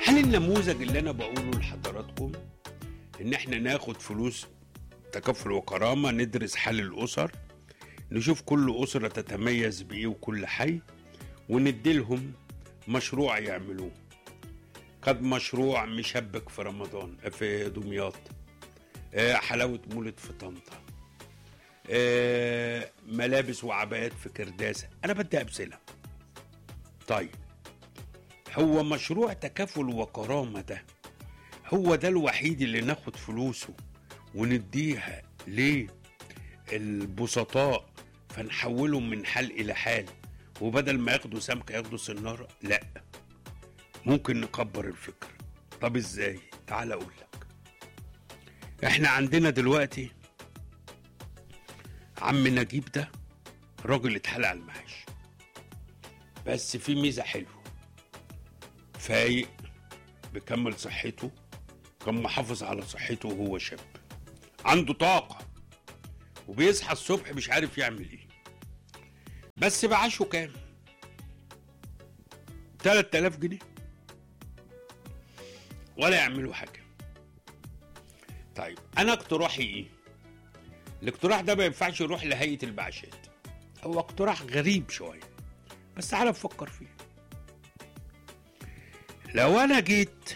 هل النموذج اللي انا بقوله لحضراتكم ان احنا ناخد فلوس تكافل وكرامه ندرس حال الاسر نشوف كل اسره تتميز بايه وكل حي ونديلهم مشروع يعملوه قد مشروع مشبك في رمضان في دمياط آه، حلاوه مولد في طنطا آه، ملابس وعبايات في كرداسه انا بدي امثله طيب هو مشروع تكافل وكرامه ده هو ده الوحيد اللي ناخد فلوسه ونديها للبسطاء فنحولهم من حال الى حال وبدل ما ياخدوا سمكه ياخدوا سناره لا ممكن نكبر الفكر طب ازاي تعال اقول لك احنا عندنا دلوقتي عم نجيب ده راجل اتحال على المعاش بس في ميزه حلوه فايق بيكمل صحته كان محافظ على صحته وهو شاب عنده طاقه وبيصحى الصبح مش عارف يعمل ايه بس بعاشه كام 3000 جنيه ولا يعملوا حاجه طيب انا اقتراحي ايه الاقتراح ده ما ينفعش يروح لهيئه البعشات هو اقتراح غريب شويه بس تعالى نفكر فيه لو انا جيت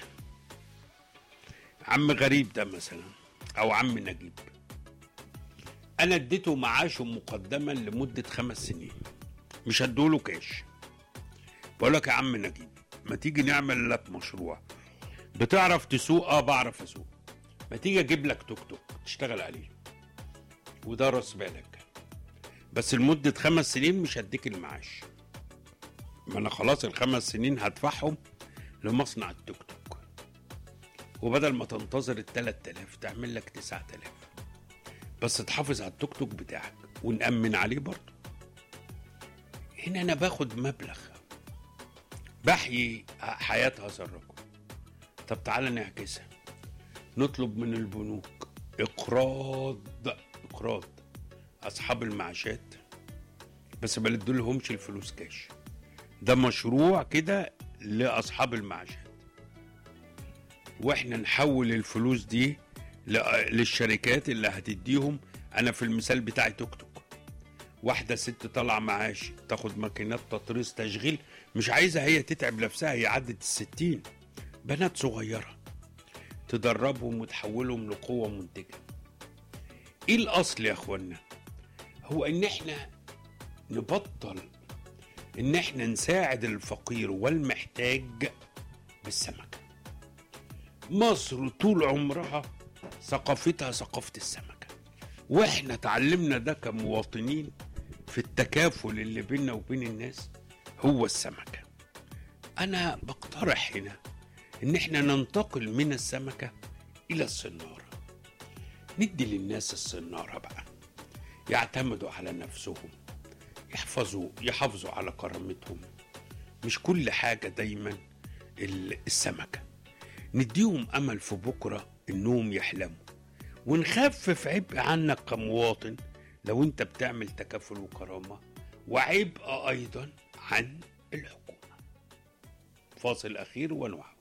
عم غريب ده مثلا او عم نجيب انا اديته معاشه مقدما لمده خمس سنين مش هدوله كاش بقول لك يا عم نجيب ما تيجي نعمل لك مشروع بتعرف تسوق اه بعرف اسوق ما تيجي اجيب لك توك توك تشتغل عليه وده راس بالك بس لمدة خمس سنين مش هديك المعاش ما انا خلاص الخمس سنين هدفعهم لمصنع التوك توك وبدل ما تنتظر ال 3000 تعمل لك 9000 بس تحافظ على التوك توك بتاعك ونأمن عليه برضه هنا انا باخد مبلغ بحيي حياة هذا الرجل طب تعالى نعكسها نطلب من البنوك اقراض اقراض اصحاب المعاشات بس ما ندولهمش الفلوس كاش ده مشروع كده لاصحاب المعاشات واحنا نحول الفلوس دي ل- للشركات اللي هتديهم انا في المثال بتاعي توك توك واحدة ست طالعة معاش تاخد ماكينات تطريز تشغيل مش عايزة هي تتعب نفسها هي عدت الستين بنات صغيرة تدربهم وتحولهم لقوة منتجة ايه الاصل يا اخوانا هو ان احنا نبطل ان احنا نساعد الفقير والمحتاج بالسمكة مصر طول عمرها ثقافتها ثقافة السمكة واحنا اتعلمنا ده كمواطنين في التكافل اللي بيننا وبين الناس هو السمكة انا بقترح هنا ان احنا ننتقل من السمكة الى الصنارة ندي للناس الصنارة بقى يعتمدوا على نفسهم يحفظوا يحافظوا على كرامتهم مش كل حاجة دايما ال- السمكة نديهم أمل في بكرة إنهم يحلموا ونخفف عبء عنك كمواطن لو أنت بتعمل تكافل وكرامة وعبء أيضا عن الحكومة فاصل أخير ونوعد